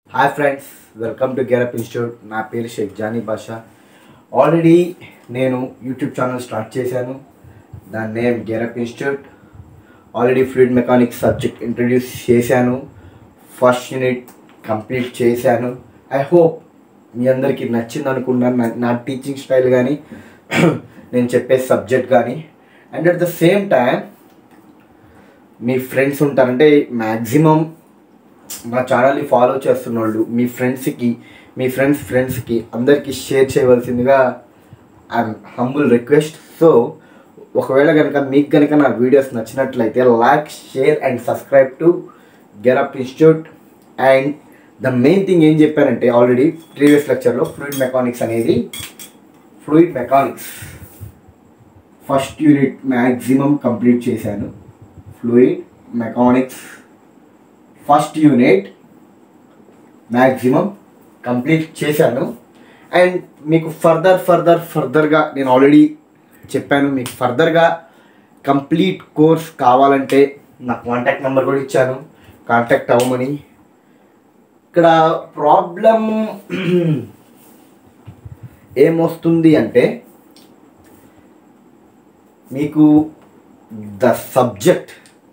Hi friends welcome to Gear Up institute నా పేరు Shaik Jani Basha already నేను యూట్యూబ్ ఛానల్ స్టార్ట్ చేశాను దాని name Gear Up institute already fluid mechanics subject introduce చేశాను ఫస్ట్ యూనిట్ కంప్లీట్ చేశాను ఐ హోప్ మీ అందరికీ నచ్చింది అనుకున్నాను నా- నా టీచింగ్ స్టైల్ కానీ నేను చెప్పే సబ్జెక్ట్ కానీ and at the same time మీ ఫ్రెండ్స్ ఉంటారంటే మ్యాక్సిమం మా ఛానల్ని ఫాలో చేస్తున్న వాళ్ళు మీ ఫ్రెండ్స్కి మీ ఫ్రెండ్స్ ఫ్రెండ్స్కి అందరికీ షేర్ చేయవలసిందిగా ఐఎమ్ హంబుల్ రిక్వెస్ట్ సో ఒకవేళ కనుక మీకు కనుక నా వీడియోస్ నచ్చినట్లయితే like share and subscribe to Gear Up institute and the main thing ఏం చెప్పానంటే ఆల్రెడీ ప్రీవియస్ లెక్చర్లో ఫ్లూయిడ్ మెకానిక్స్ అనేది fluid mechanics first unit maximum complete చేశాను fluid mechanics first unit maximum complete చేశాను అండ్ మీకు ఫర్దర్ ఫర్దర్ ఫర్దర్గా నేను ఆల్రెడీ చెప్పాను మీకు ఫర్దర్గా కంప్లీట్ కోర్స్ కావాలంటే నా కాంటాక్ట్ నెంబర్ కూడా ఇచ్చాను కాంటాక్ట్ అవ్వమని ఇక్కడ ప్రాబ్లం ఏమొస్తుంది అంటే మీకు ద సబ్జెక్ట్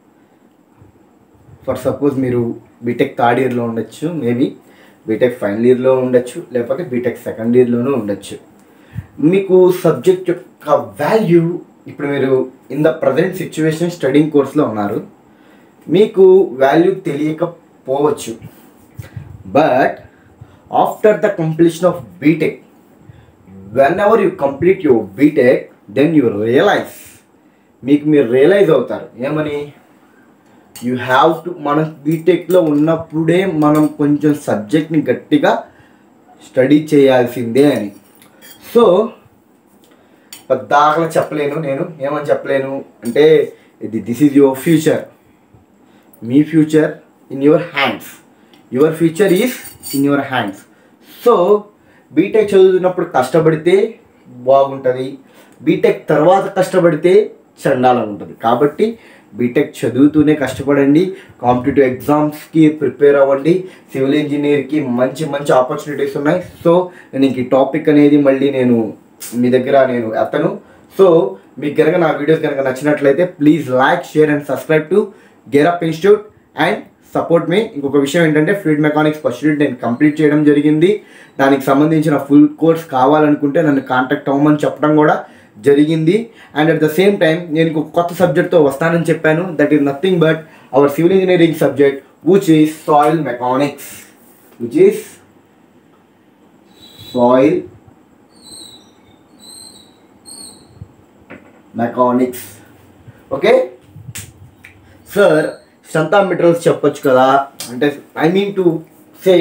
ఫర్ సపోజ్ మీరు బీటెక్ థర్డ్ ఇయర్లో ఉండొచ్చు మేబీ బీటెక్ ఫైనల్ ఇయర్లో ఉండొచ్చు లేకపోతే బీటెక్ సెకండ్ ఇయర్లోనూ ఉండొచ్చు మీకు సబ్జెక్ట్ యొక్క వాల్యూ ఇప్పుడు మీరు in the present situation studying కోర్స్లో ఉన్నారు మీకు వాల్యూ తెలియకపోవచ్చు but after the completion of BTech whenever you complete your BTech then you realise మీకు మీరు రియలైజ్ అవుతారు ఏమని యూ హ్యావ్ టు మన బీటెక్లో ఉన్నప్పుడే మనం కొంచెం సబ్జెక్ట్ని గట్టిగా స్టడీ చేయాల్సిందే అని సో దాఖలా చెప్పలేను నేను ఏమని చెప్పలేను అంటే ఇది దిస్ ఈజ్ యువర్ ఫ్యూచర్ మీ future in your hands your future is in your hands so BTech చదువుతున్నప్పుడు కష్టపడితే బాగుంటుంది బీటెక్ తర్వాత కష్టపడితే చండాలం ఉంటుంది కాబట్టి బీటెక్ చదువుతూనే కష్టపడండి కాంపిటేటివ్ ఎగ్జామ్స్కి ప్రిపేర్ అవ్వండి సివిల్ ఇంజనీర్కి మంచి మంచి ఆపర్చునిటీస్ ఉన్నాయి సో నేను ఇంక ఈ టాపిక్ అనేది మళ్ళీ నేను మీ దగ్గర నేను ఎత్తను సో మీకు కనుక నా వీడియోస్ కనుక నచ్చినట్లయితే please like share and subscribe to Gear Up institute and support మీ ఇంకొక విషయం ఏంటంటే ఫ్లూయిడ్ మెకానిక్స్ ఫస్ట్ యూనిట్ నేను కంప్లీట్ చేయడం జరిగింది దానికి సంబంధించిన ఫుల్ కోర్స్ కావాలనుకుంటే నన్ను కాంటాక్ట్ అవ్వమని చెప్పడం కూడా జరిగింది and at the same time నేను ఇంకొక కొత్త సబ్జెక్ట్తో వస్తానని చెప్పాను that is nothing but our civil engineering subject which is soil mechanics which is soil mechanics okay sir సంతా మెటీరియల్స్ చెప్పొచ్చు కదా అంటే I mean to say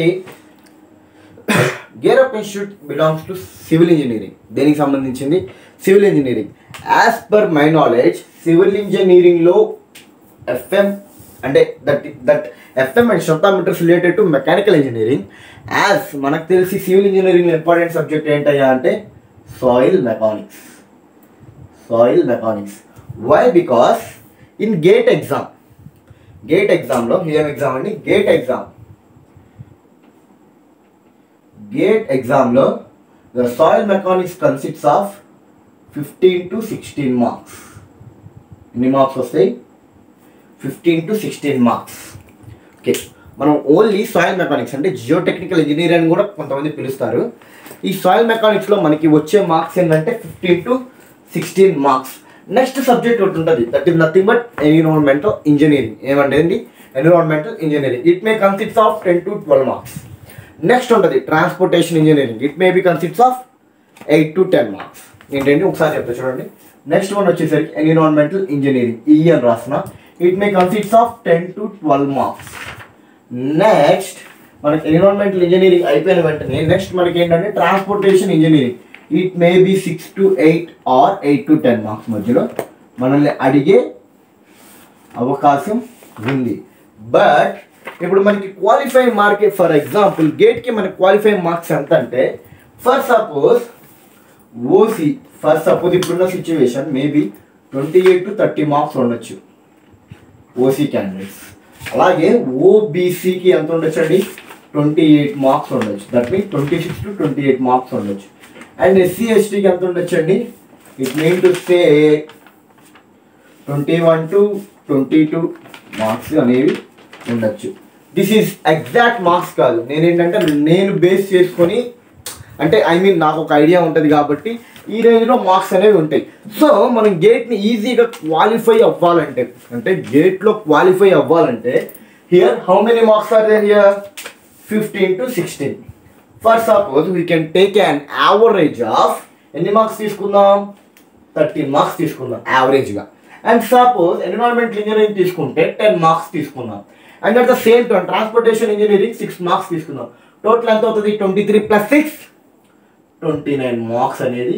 Gear Up institute belongs to civil engineering దేనికి సంబంధించింది civil engineering as per my knowledge civil ఇంజనీరింగ్లో FM అంటే that that FM and షొంతామీటర్స్ related to mechanical engineering as మనకు తెలిసి సివిల్ ఇంజనీరింగ్ ఇంపార్టెంట్ సబ్జెక్ట్ ఏంటయ్యా అంటే soil mechanics soil mechanics why because in GATE exam GATE ఎగ్జామ్లో ఏం exam అండి గేట్ ఎగ్జామ్ గేట్ ఎగ్జామ్లో the soil mechanics consists of fifteen to sixteen marks ఎన్ని marks వస్తాయి fifteen to sixteen marks okay మనం only soil mechanics అంటే geo technical engineer అని కూడా కొంతమంది పిలుస్తారు ఈ సాయిల్ మెకానిక్స్లో మనకి వచ్చే మార్క్స్ ఏంటంటే fifteen to sixteen marks next subject ఒకటి ఉంటుంది that is nothing but environmental engineering ఏమంటే environmental engineering it may consists of ten to twelve marks next ఉంటుంది transportation engineering it may be consists of eight to ten marks ఏంటంటే ఒకసారి చెప్తా చూడండి next one వచ్చేసరికి environmental engineering ఈ అని రాసిన it may consists of ten to twelve marks next మనకి ఎన్విరాన్మెంటల్ ఇంజనీరింగ్ అయిపోయిన వెంటనే నెక్స్ట్ మనకి ఏంటంటే transportation engineering it may be six to eight or eight to ten marks మధ్యలో మనల్ని అడిగే అవకాశం ఉంది బట్ ఇప్పుడు మనకి క్వాలిఫై మార్క్ ఫర్ ఎగ్జాంపుల్ గేట్కి మనకి క్వాలిఫై మార్క్స్ ఎంత అంటే for suppose OC for suppose ఇప్పుడున్న situation maybe twenty eight to thirty marks ఉండొచ్చు ఓసీ క్యాండిడేట్స్ అలాగే ఓబీసీకి ఎంత ఉండొచ్చండి ట్వంటీ ఎయిట్ మార్క్స్ ఉండొచ్చు that means twenty six to twenty eight marks ఉండొచ్చు అండ్ ఎస్సీ ఎస్టీకి ఎంత ఉండొచ్చు అండి it mean to say twenty one to twenty two marks అనేవి ఉండొచ్చు దిస్ ఈజ్ ఎగ్జాక్ట్ మార్క్స్ కాదు నేనేంటంటే నేను బేస్ చేసుకొని అంటే ఐ మీన్ నాకు ఒక ఐడియా ఉంటుంది కాబట్టి ఈ రేంజ్లో మార్క్స్ అనేవి ఉంటాయి సో మనం గేట్ని ఈజీగా క్వాలిఫై అవ్వాలంటే అంటే గేట్లో క్వాలిఫై అవ్వాలంటే here how many marks are there here fifteen to sixteen for suppose we can take an average of ఎన్ని మార్క్స్ తీసుకుందాం థర్టీన్ మార్క్స్ తీసుకుందాం యావరేజ్గా అండ్ సపోజ్ ఎన్విరాన్మెంటల్ ఇంజనీరింగ్ తీసుకుంటే టెన్ మార్క్స్ తీసుకుందాం and at the same time transportation engineering six marks తీసుకుందాం total ఎంత అవుతుంది twenty three plus six twenty nine marks అనేది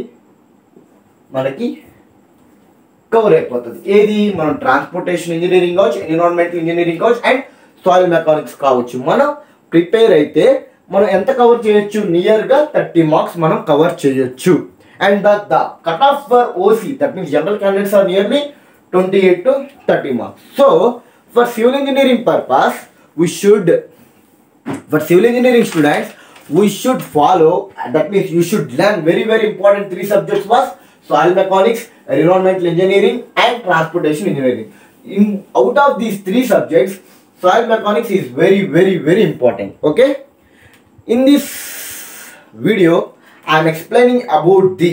మనకి కవర్ అయిపోతుంది ఏది మనం ట్రాన్స్పోర్టేషన్ ఇంజనీరింగ్ కావచ్చు ఎన్విరాన్మెంటల్ ఇంజనీరింగ్ కావచ్చు అండ్ సాయిల్ మెకానిక్స్ కావచ్చు మనం ప్రిపేర్ అయితే మనం ఎంత కవర్ చేయొచ్చు నియర్గా థర్టీ మార్క్స్ మనం కవర్ చేయొచ్చు and the the cut off for OC that means general candidates are nearly twenty eight to thirty marks so for civil engineering purpose we should for civil engineering students we should follow that means you should learn very very important three subjects was soil mechanics environmental engineering and transportation engineering in out of these three subjects soil mechanics is very very very important okay in this video i am explaining about the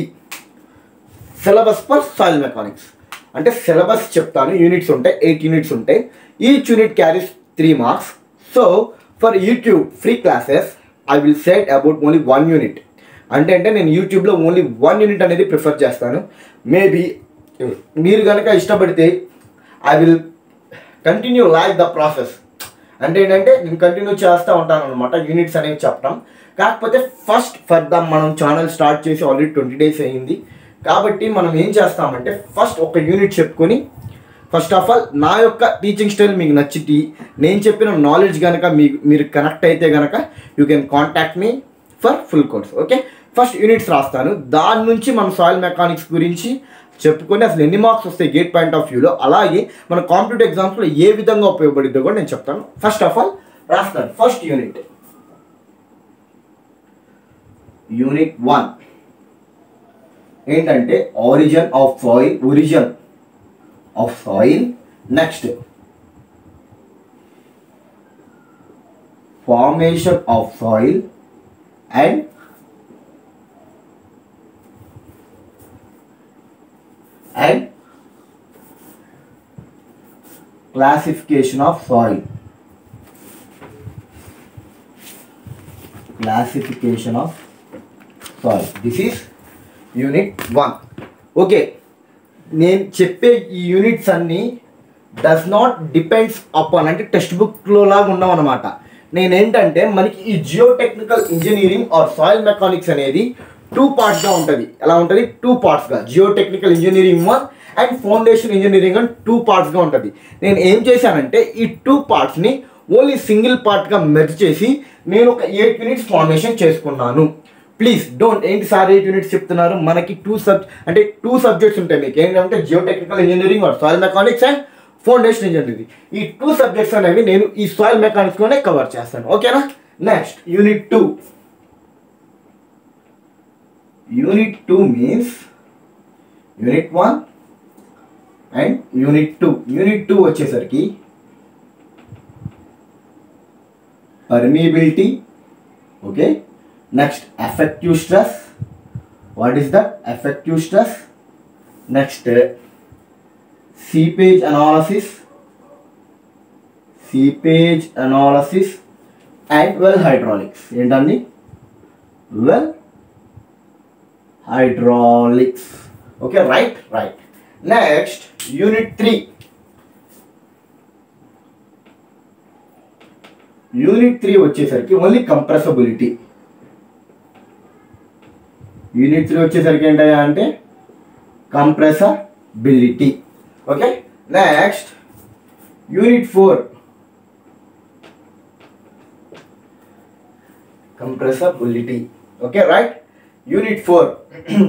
syllabus for soil mechanics అంటే syllabus చెప్తాను units ఉంటాయి eight units ఉంటాయి each unit carries three marks so for YouTube free classes I will set about only one unit అంటే అంటే నేను యూట్యూబ్లో only one unit అనేది prefer చేస్తాను మేబీ మీరు కనుక ఇష్టపడితే I will continue like the process అంటే ఏంటంటే నేను కంటిన్యూ చేస్తూ ఉంటాను అనమాట యూనిట్స్ అనేవి చెప్పడం కాకపోతే ఫస్ట్ ఫర్ ద మనం ఛానల్ స్టార్ట్ చేసి ఆల్రెడీ ట్వంటీ డేస్ అయ్యింది కాబట్టి మనం ఏం చేస్తామంటే ఫస్ట్ ఒక యూనిట్ చెప్పుకొని ఫస్ట్ ఆఫ్ ఆల్ నా యొక్క టీచింగ్ స్టైల్ మీకు నచ్చిటి నేను చెప్పిన నాలెడ్జ్ కనుక మీకు మీరు కనెక్ట్ అయితే కనుక you can contact me for full course okay first units రాస్తాను దాని నుంచి మన సాయిల్ మెకానిక్స్ గురించి చెప్పుకొని అసలు ఎన్ని మార్క్స్ వస్తాయి గేట్ పాయింట్ ఆఫ్ వ్యూలో అలాగే మన కాంపిటేటివ్ ఎగ్జామ్స్లో ఏ విధంగా ఉపయోగపడిద్దో కూడా నేను చెప్తాను ఫస్ట్ ఆఫ్ ఆల్ రాస్తాను ఫస్ట్ యూనిట్ యూనిట్ వన్ ఏంటంటే origin of soil origin of soil next formation of soil and and classification of soil classification of soil this is unit one okay నేను చెప్పే ఈ యూనిట్స్ అన్నీ does not depends upon అంటే text బుక్లో లాగా ఉన్నాం అనమాట నేనేంటంటే మనకి ఈ geotechnical engineering or soil mechanics అనేది టూ పార్ట్స్గా ఉంటుంది ఎలా ఉంటుంది టూ పార్ట్స్గా geotechnical engineering one and foundation engineering అని టూ పార్ట్స్గా ఉంటుంది నేను ఏం చేశానంటే ఈ టూ పార్ట్స్ని ఓన్లీ సింగిల్ పార్ట్గా మెర్జ్ చేసి నేను ఒక ఎయిట్ యూనిట్స్ ఫార్మేషన్ చేసుకున్నాను ప్లీజ్ డోంట్ ఏంటి సార్ ఎయిట్ యూనిట్స్ చెప్తున్నారు మనకి టూ సబ్ అంటే టూ సబ్జెక్ట్స్ ఉంటాయి మీకు ఏంటంటే geotechnical engineering or soil mechanics and foundation engineering ఈ టూ సబ్జెక్ట్స్ అనేవి నేను ఈ సాయిల్ మెకానిక్స్లోనే కవర్ చేస్తాను ఓకేనా next unit two unit two means unit one and unit two unit two వచ్చేసరికి permeability okay next effective stress what is that effective stress next seepage analysis seepage analysis and well hydraulics ఏంటండి well hydraulics okay right right next unit three unit three వచ్చేసరికి only compressibility unit three వచ్చేసరికి ఏంటయ్యా అంటే compressibility okay next unit four compressibility okay right unit 4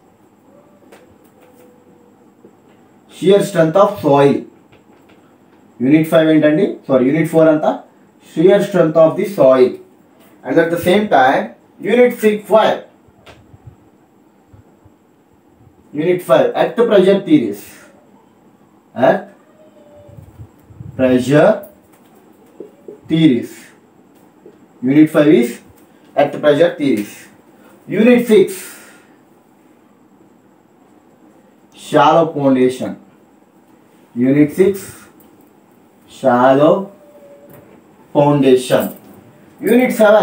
shear strength of soil unit five ఏంటండి sorry unit four అంతా shear strength of the soil and at the same time unit six five unit five earth pressure theories earth pressure theories unit five is earth pressure theories unit six shallow foundation unit 6 shallow foundation unit 7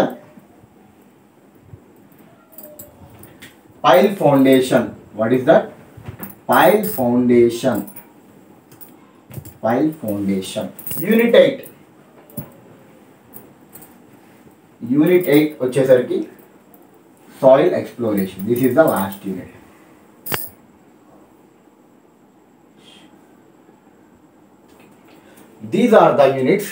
pile foundation what is that pile foundation pile foundation unit 8 unit 8 వచ్చేసరికి soil exploration this is the last unit these are the units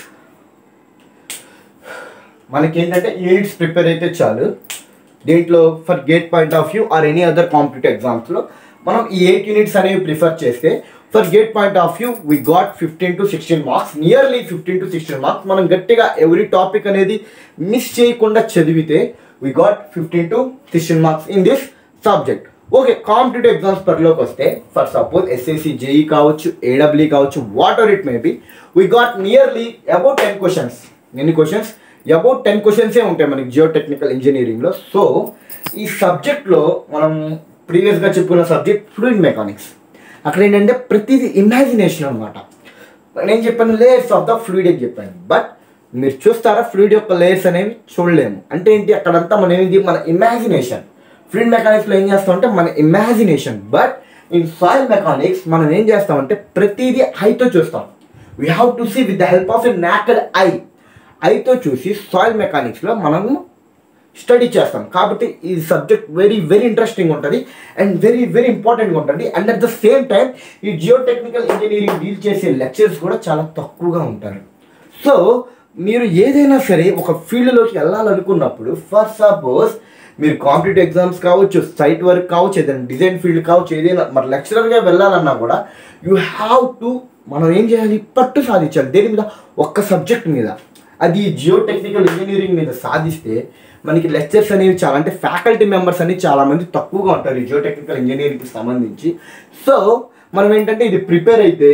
మనకి ఏంటంటే units prepare అయితే చాలు దీంట్లో for GATE point of view or any other competitive ఎగ్జామ్స్లో మనం ఈ eight units అనేవి ప్రిఫర్ చేస్తే for GATE point of view we got fifteen to sixteen marks nearly fifteen to sixteen marks మనం గట్టిగా ఎవ్రీ టాపిక్ అనేది మిస్ చేయకుండా చదివితే we got fifteen to sixteen marks in this subject okay competitive exams పరిలోకి వస్తే for suppose SSC JE కావచ్చు AW కావచ్చు whatever it may be we got nearly about ten questions ఎన్ని questions about ten క్వశ్చన్సే ఉంటాయి మనకి geo technical ఇంజనీరింగ్లో so ఈ సబ్జెక్ట్లో మనం ప్రీవియస్గా చెప్పుకున్న సబ్జెక్ట్ ఫ్లూయిడ్ మెకానిక్స్ అక్కడ ఏంటంటే ప్రతిదీ ఇమాజినేషన్ అనమాట నేను చెప్పాను లేయర్స్ ఆఫ్ ద ఫ్లూయిడ్ అని చెప్పాను బట్ మీరు చూస్తారా ఫ్లూయిడ్ యొక్క లేయర్స్ అనేవి చూడలేము అంటే ఏంటి అక్కడంతా మనం ఏంటి మన ఇమాజినేషన్ ఫ్లూయిడ్ మెకానిక్స్లో ఏం చేస్తామంటే మన imagination but in soil mechanics మనం ఏం చేస్తామంటే ప్రతిదీ ఐతో చూస్తాం we have to see with the help of a naked eye ఐతో చూసి సాయిల్ మెకానిక్స్లో మనము స్టడీ చేస్తాం కాబట్టి ఈ సబ్జెక్ట్ వెరీ వెరీ ఇంట్రెస్టింగ్ ఉంటుంది అండ్ వెరీ వెరీ ఇంపార్టెంట్గా ఉంటుంది and at the same time ఈ జియో టెక్నికల్ ఇంజనీరింగ్ డీల్ చేసే లెక్చర్స్ కూడా చాలా తక్కువగా ఉంటారు సో మీరు ఏదైనా సరే ఒక ఫీల్డ్లోకి వెళ్ళాలనుకున్నప్పుడు ఫర్ సపోజ్ మీరు కాంపిటేటివ్ ఎగ్జామ్స్ కావచ్చు సైట్ వర్క్ కావచ్చు ఏదైనా డిజైన్ ఫీల్డ్ కావచ్చు ఏదైనా మరి లెక్చరర్గా వెళ్ళాలన్నా కూడా యూ హ్యావ్ టు మనం ఏం చేయాలి పట్టు సాధించాలి దేని మీద ఒక్క సబ్జెక్ట్ మీద అది జియో టెక్నికల్ ఇంజనీరింగ్ మీద సాధిస్తే మనకి లెక్చర్స్ అనేవి చాలా అంటే ఫ్యాకల్టీ మెంబర్స్ అనేవి చాలా మంది తక్కువగా ఉంటారు ఈ జియో టెక్నికల్ ఇంజనీరింగ్కి సంబంధించి సో మనం ఏంటంటే ఇది ప్రిపేర్ అయితే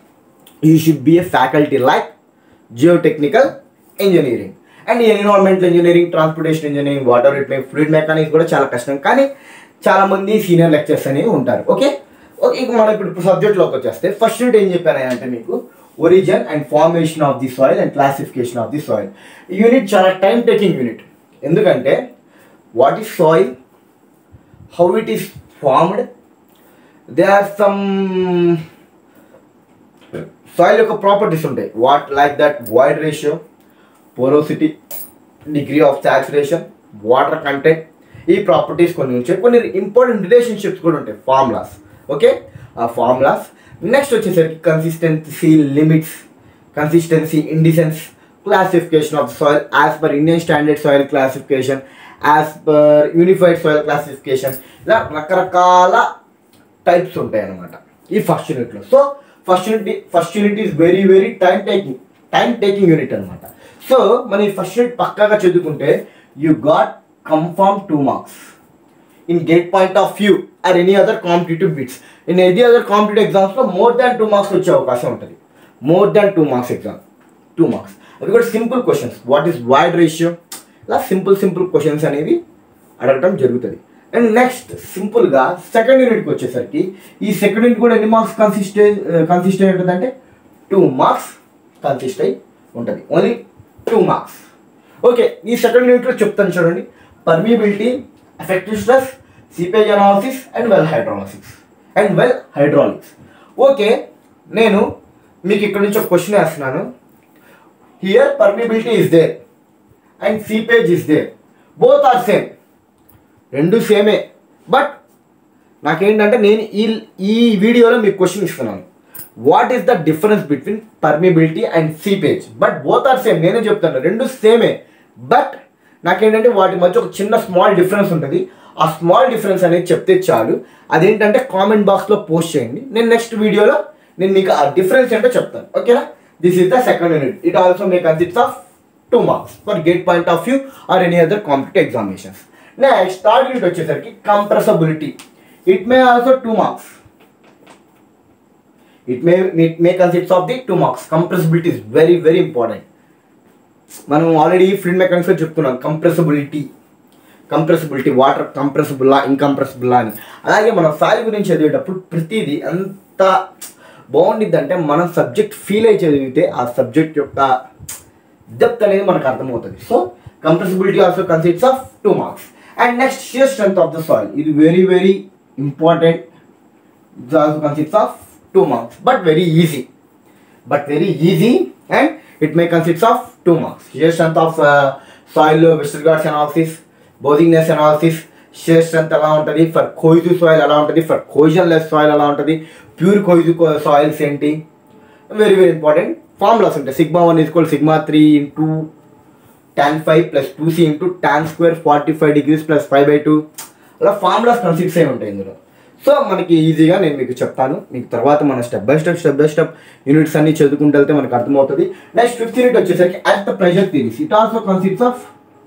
you should be a faculty like geotechnical engineering and environmental engineering transportation engineering water it fluid mechanics కూడా చాలా కష్టం కానీ చాలా మంది సీనియర్ లెక్చర్స్ అనేవి ఉంటారు ఓకే ఓకే ఇక మనం ఇప్పుడు సబ్జెక్ట్లోకి వచ్చేస్తే ఫస్ట్ యూనిట్ ఏం చెప్పాను అంటే మీకు origin and formation of the soil and classification of the soil ఈ యూనిట్ చాలా టైం టేకింగ్ యూనిట్ ఎందుకంటే what is soil how it is formed they are some soil యొక్క ప్రాపర్టీస్ ఉంటాయి what like that void ratio porosity degree of saturation water content ఈ properties కొన్ని ఉంటాయి కొన్ని important relationships కూడా ఉంటాయి ఫార్ములాస్ ఓకే ఆ ఫార్ములాస్ నెక్స్ట్ వచ్చేసరికి consistency limits consistency indices classification of soil as per Indian standard soil classification as per unified soil classification ఇలా రకరకాల టైప్స్ ఉంటాయి అన్నమాట ఈ ఫస్ట్ యూనిట్లో so first unit first unit is very very time taking time taking unit అనమాట so మన ఈ first unit పక్కాగా చదువుకుంటే you got confirm two marks in GATE point of view or any other competitive bits in any other competitive ఎగ్జామ్స్లో more than two marks వచ్చే అవకాశం ఉంటుంది more than two marks exam two marks అది కూడా simple questions what is void ratio ఇలా simple simple questions అనేవి అడగటం జరుగుతుంది అండ్ నెక్స్ట్ సింపుల్గా సెకండ్ యూనిట్కి వచ్చేసరికి ఈ సెకండ్ యూనిట్ కూడా ఎన్ని మార్క్స్ కన్సిస్ట్ కన్సిస్ట్ అయి ఉంటుంది అంటే టూ మార్క్స్ కన్సిస్ట్ అయి ఉంటుంది ఓన్లీ టూ మార్క్స్ ఓకే ఈ సెకండ్ యూనిట్లో చెప్తాను చూడండి permeability effective stress seepage analysis and well hydrolysis and well hydraulics okay నేను మీకు ఇక్కడ నుంచి ఒక క్వశ్చన్ వేస్తున్నాను here permeability is there and seepage is there both are same రెండు సేమే బట్ నాకేంటంటే నేను ఈ ఈ వీడియోలో మీకు క్వశ్చన్ ఇస్తున్నాను what is the difference between permeability and seepage but both are same నేనే చెప్తాను రెండు సేమే బట్ నాకేంటంటే వాటి మధ్య ఒక చిన్న స్మాల్ డిఫరెన్స్ ఉంటుంది ఆ స్మాల్ డిఫరెన్స్ అనేది చెప్తే చాలు అదేంటంటే కామెంట్ బాక్స్లో పోస్ట్ చేయండి నేను నెక్స్ట్ వీడియోలో నేను మీకు ఆ డిఫరెన్స్ ఏంటో చెప్తాను ఓకేనా this is the second unit it also may consist of two marks for GATE point of view or any other competitive examinations next third unit వచ్చేసరికి compressibility it may also two marks it may it may consist of the two marks compressibility is very very important మనం already fluid మెకానిక్స్లో చెప్తున్నాం compressibility compressibility water కంప్రెసిబుల్లా ఇన్కంప్రెసిబుల్లా అని అలాగే మనం soil గురించి చదివేటప్పుడు ప్రతిదీ ఎంత బాగుండిద్ది అంటే మనం సబ్జెక్ట్ ఫీల్ అయి చదివితే ఆ సబ్జెక్ట్ యొక్క డెప్త్ అనేది మనకు అర్థమవుతుంది so compressibility also consists of two marks and next shear strength of the soil ఇది very very important it also consists of two marks but very easy but very easy and it may consist of two marks shear strength of uh, soil westergaard's analysis బోధింగ్నెస్ analysis shear strength ఎలా ఉంటుంది for కోయిజు soil ఎలా ఉంటుంది for కోయిజన్ less soil ఎలా ఉంటుంది pure cohesive soils ఏంటి very very important formulas ఉంటాయి sigma one equal sigma three into tan five plus two C into tan square forty five degrees plus five by two అలా formulas consist అయి ఉంటాయి ఇందులో so మనకి ఈజీగా నేను మీకు చెప్తాను మీకు తర్వాత మన step by step step by step units అన్ని చదువుకుంటూ వెళ్తే మనకు అర్థమవుతుంది నెక్స్ట్ ఫిఫ్త్ యూనిట్ వచ్చేసరికి earth pressure theories it also consists of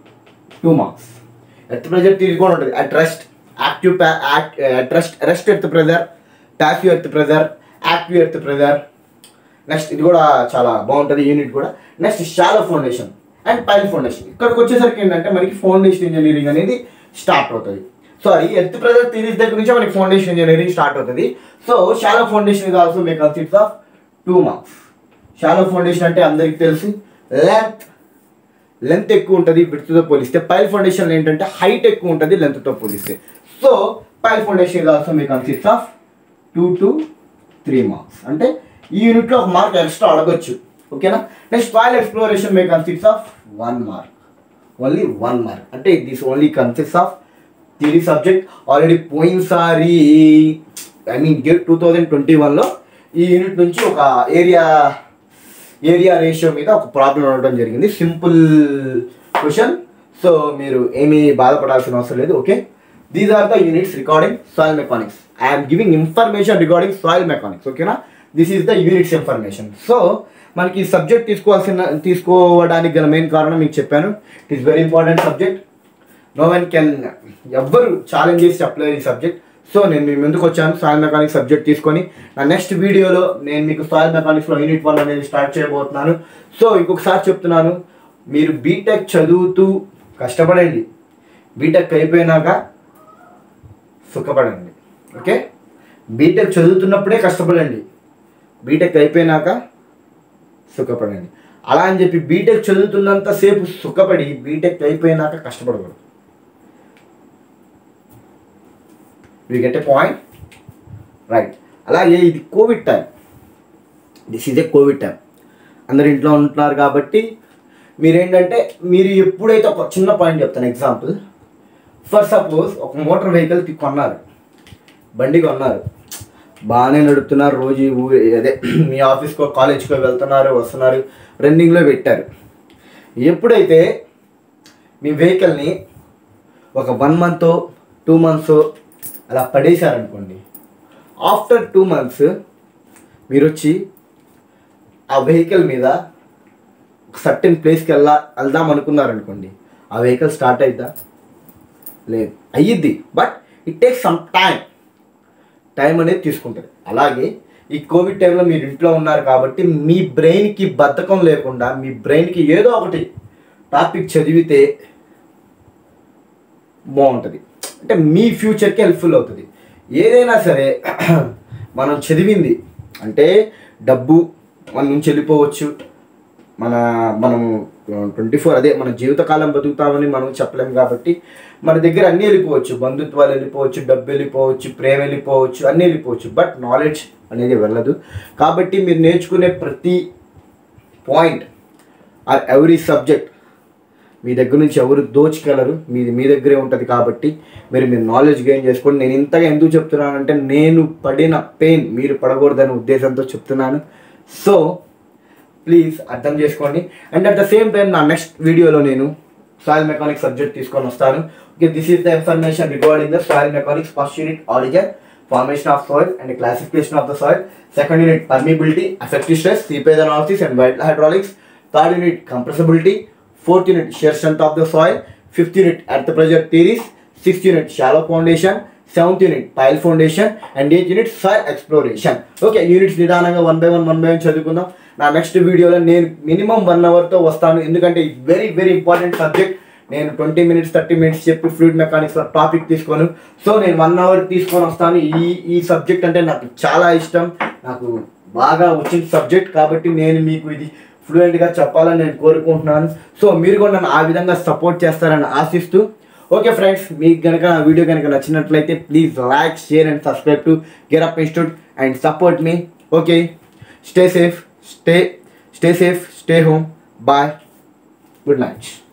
two marks earth pressure theory కూడా ఉంటుంది at rest active at rest rest earth pressure passive earth pressure active earth pressure next ఇది కూడా చాలా బాగుంటుంది యూనిట్ కూడా next shallow foundation and pile foundation ఇక్కడికి వచ్చేసరికి ఏంటంటే మనకి ఫౌండేషన్ ఇంజనీరింగ్ అనేది స్టార్ట్ అవుతుంది సారీ ఎర్త్ ప్రెజర్ థిరీస్ దగ్గర నుంచి మనకి ఫౌండేషన్ ఇంజనీరింగ్ స్టార్ట్ అవుతుంది సో షాలో ఫౌండేషన్ ఇది also may consist of two marks shallow foundation అంటే అందరికీ తెలుసు లెంత్ లెంత్ ఎక్కువ ఉంటుంది విడ్త్తో పోలిస్తే పైల్ ఫౌండేషన్ ఏంటంటే హైట్ ఎక్కువ ఉంటుంది లెంత్తో పోలిస్తే సో పైల్ ఫౌండేషన్ ఇది also may consist of two to three marks అంటే ఈ యూనిట్లో ఒక మార్క్ ఎక్స్ట్రా అడగొచ్చు ఓకేనా next soil exploration may consist of one mark only one mark అంటే this only consist of theory subject already పోయినసారి I mean GATE two thousand twenty వన్లో ఈ యూనిట్ నుంచి ఒక ఏరియా ఏరియా రేషియో మీద ఒక ప్రాబ్లం ఉండడం జరిగింది సింపుల్ క్వశ్చన్ సో మీరు ఏమీ బాధపడాల్సిన అవసరం లేదు okay these are the units regarding soil mechanics I'm giving information regarding soil mechanics ఓకేనా this is the units information so మనకి ఈ సబ్జెక్ట్ తీసుకోవాల్సిన తీసుకోవడానికి గల మెయిన్ కారణం మీకు చెప్పాను it is very important subject no one can ఎవ్వరు ఛాలెంజ్ చేసి చెప్పలేరు ఈ సబ్జెక్ట్ సో నేను మీ ముందుకు వచ్చాను సాయిల్ మెకానిక్స్ సబ్జెక్ట్ తీసుకొని నా నెక్స్ట్ వీడియోలో నేను మీకు సాయిల్ మెకానిక్స్లో యూనిట్ వన్ అనేది స్టార్ట్ చేయబోతున్నాను సో ఇంకొకసారి చెప్తున్నాను మీరు బీటెక్ చదువుతూ కష్టపడండి బీటెక్ అయిపోయినాక సుఖపడండి ఓకే బీటెక్ చదువుతున్నప్పుడే కష్టపడండి బీటెక్ అయిపోయినాక సుఖపడండి అలా అని చెప్పి బీటెక్ చదువుతున్నంతసేపు సుఖపడి బీటెక్ అయిపోయినాక కష్టపడకూడదు you get a point right అలాగే ఇది COVID time this is a COVID time అందరు ఇంట్లో ఉంటున్నారు కాబట్టి మీరేంటంటే మీరు ఎప్పుడైతే ఒక చిన్న పాయింట్ చెప్తాను ఎగ్జాంపుల్ ఫర్ సపోజ్ ఒక మోటార్ వెహికల్ కొన్నారు బండి కొన్నారు బాగానే నడుపుతున్నారు రోజు ఊ- అదే మీ ఆఫీస్కో కాలేజ్కో వెళ్తున్నారు వస్తున్నారు రన్నింగ్లో పెట్టారు ఎప్పుడైతే మీ వెహికల్ని ఒక వన్ మంత్ టూ మంత్స్ అలా పడేశారనుకోండి ఆఫ్టర్ టూ మంత్స్ మీరు వచ్చి ఆ వెహికల్ మీద ఒక సర్టెన్ ప్లేస్కి వెళ్ళా వెళ్దాం అనుకున్నారనుకోండి ఆ వెహికల్ స్టార్ట్ అయిద్దా లేదు అయ్యిద్ది but it takes some time time అనేది తీసుకుంటుంది అలాగే ఈ కోవిడ్ టైంలో మీరు ఇంట్లో ఉన్నారు కాబట్టి మీ బ్రెయిన్కి బద్ధకం లేకుండా మీ బ్రెయిన్కి ఏదో ఒకటి టాపిక్ చదివితే బాగుంటుంది అంటే మీ ఫ్యూచర్కి హెల్ప్ఫుల్ అవుతుంది ఏదైనా సరే మనం చదివింది అంటే డబ్బు మన నుంచి వెళ్ళిపోవచ్చు మన మనము ట్వంటీ ఫోర్ అదే మన జీవితకాలం బతుకుతామని మనం చెప్పలేము కాబట్టి మన దగ్గర అన్నీ వెళ్ళిపోవచ్చు బంధుత్వాలు వెళ్ళిపోవచ్చు డబ్బు వెళ్ళిపోవచ్చు ప్రేమ వెళ్ళిపోవచ్చు అన్నీ వెళ్ళిపోవచ్చు బట్ నాలెడ్జ్ అనేది వెళ్ళదు కాబట్టి మీరు నేర్చుకునే ప్రతి పాయింట్ ఆర్ ఎవ్రీ సబ్జెక్ట్ మీ దగ్గర నుంచి ఎవరు దోచుకెళ్ళరు మీది మీ దగ్గరే ఉంటుంది కాబట్టి మీరు మీరు నాలెడ్జ్ గెయిన్ చేసుకోండి నేను ఇంతగా ఎందుకు చెప్తున్నానంటే నేను పడిన పెయిన్ మీరు పడకూడదనే ఉద్దేశంతో చెప్తున్నాను సో ప్లీజ్ అర్థం చేసుకోండి and at the same time నా నెక్స్ట్ వీడియోలో నేను సాయిల్ మెకానిక్స్ సబ్జెక్ట్ తీసుకొని వస్తాను okay this is the information regarding the soil mechanics first unit origin formation of soil and classification of the soil. Second unit permeability, effective stress, seepage analysis and wild hydraulics. Third unit compressibility. Fourth unit shear strength of the soil. Fifth unit earth pressure theories. Sixth unit shallow foundation. Seventh unit pile foundation and eighth unit soil exploration okay units నిదానంగా one by one one by one చదువుకుందాం నా next వీడియోలో నేను minimum one అవర్తో వస్తాను ఎందుకంటే very very important subject నేను twenty minutes thirty minutes చెప్పి ఫ్లూయిడ్ మెకానిక్స్లో టాపిక్ తీసుకోను సో నేను వన్ అవర్ తీసుకొని వస్తాను ఈ ఈ సబ్జెక్ట్ అంటే నాకు చాలా ఇష్టం నాకు బాగా వచ్చిన సబ్జెక్ట్ కాబట్టి నేను మీకు ఇది ఫ్లూయెంట్గా చెప్పాలని నేను కోరుకుంటున్నాను సో మీరు కూడా నన్ను ఆ విధంగా సపోర్ట్ చేస్తారని ఆశిస్తూ ఓకే ఫ్రెండ్స్ మీకు కనుక నా వీడియో కనుక నచ్చినట్లయితే please like share and subscribe to గెర్ అప్ ఇన్స్టిట్యూట్ అండ్ సపోర్ట్ మీ okay stay safe stay stay safe stay home bye good night